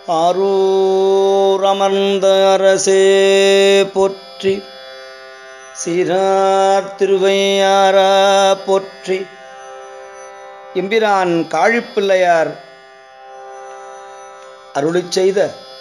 ஆரூர் அமர்ந்த அரசே போற்றி சீரார் திருவையாரா போற்றி எம்பிரான் காழிப்பிள்ளையார் அருளிச் செய்த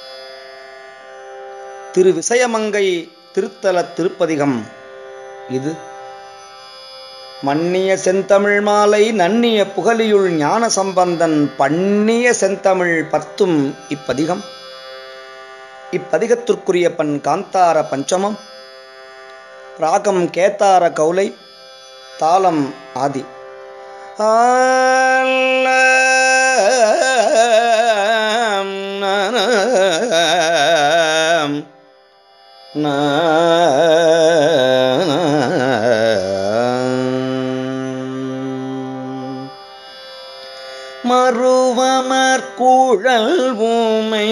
திரு விசயமங்கை திருத்தல திருப்பதிகம் இது மன்னிய செந்தமிழ் மாலை நன்னிய புகழியுள் ஞான சம்பந்தன் பண்ணிய செந்தமிழ் பத்தும் இப்பதிகம் இப்பதிகத்திற்குரிய பண் காந்தார பஞ்சமம் ராகம் கேத்தார கௌலை தாளம் ஆதி மறுவமர் கூழல் ஊமை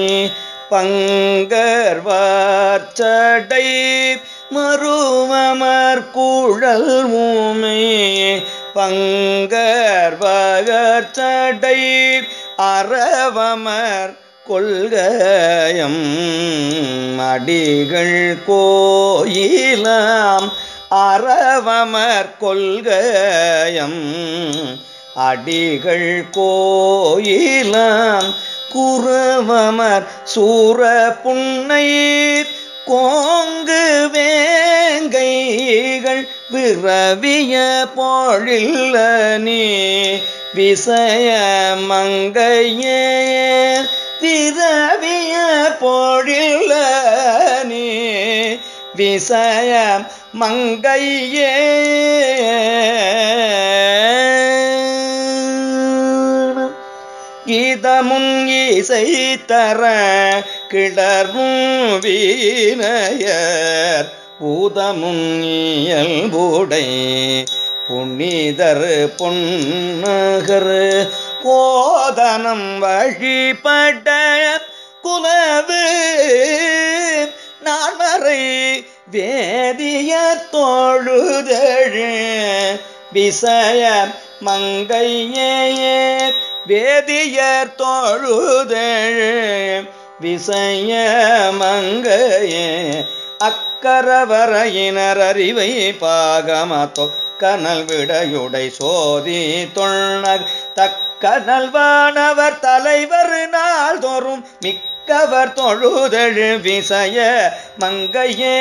பங்கர்வார் சடை மறுவமர் கூழல் ஊமை பங்கர்வகர் சடை அறவமர் கொள்கயம் அடிகள் கோயிலாம் அறவமர் கொள்கயம் அடிகள் கோயிலாம் குறவமர் சூர புன்னை கோங்கு வேங்கைகள் விரவிய பொழில்ல நீ விசய மங்கையே விரவிய பொழில்ல நீ விசய மங்கையே கீதமுன் இசை தர கிளரும் வீணையர் பூதமுன் இயல்புடை புனிதர் பொன்னகர் கோதனம் வழிபட குலவு நான்மறை வேதிய தோழுதழு விசய மங்கையே வேதியர் தோழுதழு விசய மங்கையே அக்கரவரையினர் அறிவை பாகமத்தோ கனல் விடையுடை சோதி தொண்ணர் தக்கனல் வானவர் தலைவர் நாள்தோறும் மிக்கவர் தொழுதழு விசய மங்கையே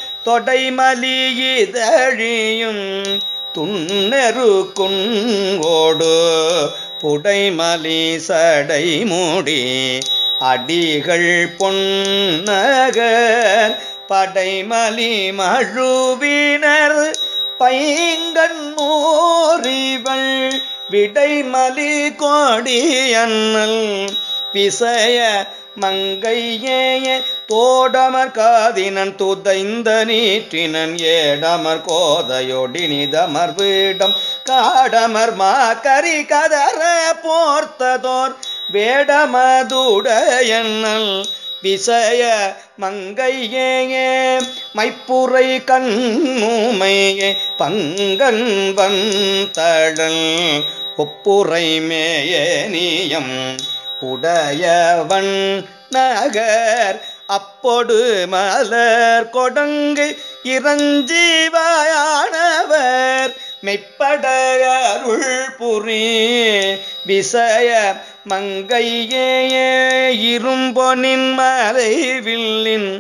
தொடைமலியிதழியும் துண்ணெரு குங்கோடு புடைமலி சடை மூடி அடிகள் பொன்னகர் படைமலி மழுவினர் பைங்கண் மூறிவள் விடைமலி கோடி அண்ணல் விசய மங்கையே தோடமர் காதினன் துதைந்த நீற்றினன் ஏடமர் கோதையொடினிதமர் வீடம் காடமர் மாக்கரி கதற போர்த்ததோர் வேடமதுடையண்ணல் விசய மங்கையே மைப்புரை கண்ணுமையே பங்கன் வந்தழல் ஒப்புரை மேயனியம் உடையவன் நகர் அப்பொடு மலர் கொடங்கு இறஞ்சிவாயானவர் மெப்பட அருள் புரி விசய மங்கையே இரும்பொனின் மறைவில்லின்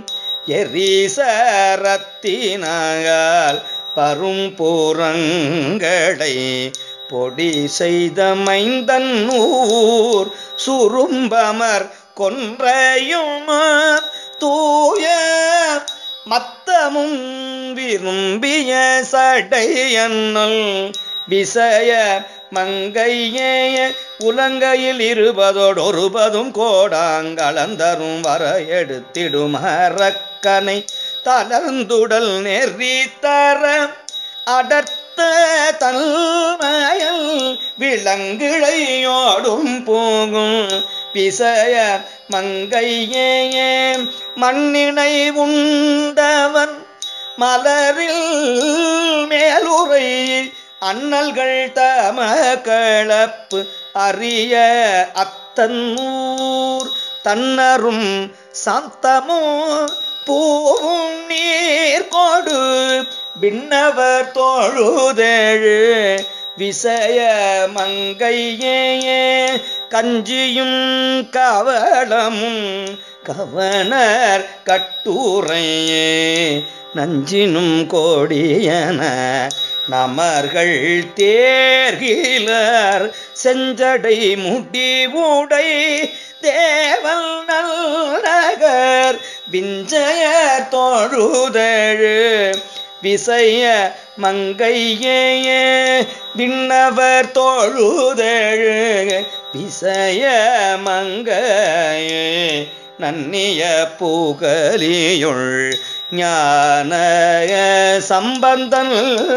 எரிசரத்தினால் பரும்பூரங்களை பொடி செய்த மைந்தன் ஊர் சுரும்பமர் கொன்றையும் தூய மத்தமும் விரும்பிய சடையன்னல் விசய மங்கையே உலங்கையில் இருபதோடு ஒருபதும் கோடாங்களந்தரும் வர எடுத்திடும் அரக்கனை தளர்ந்துடல் நெறித்தர அடர்த்த தன்மயல் விலங்கிழையோடும் போகும் விசய மங்கையே மண்ணினை உண்டவன் மலரில் மேலுரை அண்ணல்கள் தம களப்பு அறிய அத்தன்னூர் தன்னரும் சாந்தமும் பூவும் நீர் கொடு விண்ணவர் தோழுதேழு விசய மங்கையே கஞ்சியும் கவளமும் கவனர் கட்டுரையே நஞ்சினும் கோடியன நமர்கள் தேர்கிலர் செஞ்சடை முடிவுடை தேவல் நல்நகர் விஞ்சய தோழுதழு விசைய மங்கையே விண்ணவர் தோழுதழு விசய மங்கையே நன்னிய புகலியுள் ஞான சம்பந்தன்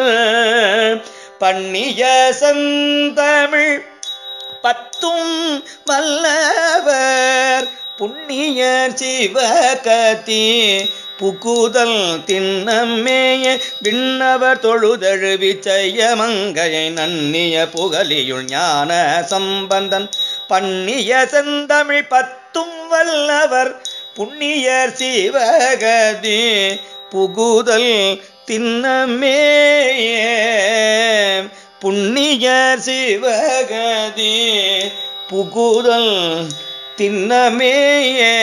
பண்ணிய செந்தமிழ் பத்தும் வல்லவர் புண்ணியர் சிவகதி புகுதல் திண்ணமேய விண்ணவர் தொழுதழு விச்சய மங்கையை நன்னிய புகலியுள் ஞான சம்பந்தன் பண்ணிய செந்தமிழ் பத்தும் வல்லவர் புண்ணியர் சிவகதி புகுதல் திண்ணமேய புண்ணியர் சிவகதி புகுதல் திண்ணமேயே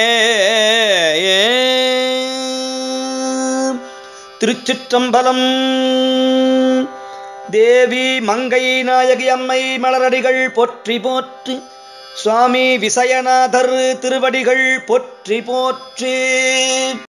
திருச்சிற்றம்பலம் தேவி மங்கை நாயகி அம்மை மலரடிகள் போற்றி போற்றி சுவாமி விசயநாதர் திருவடிகள் போற்றி போற்றி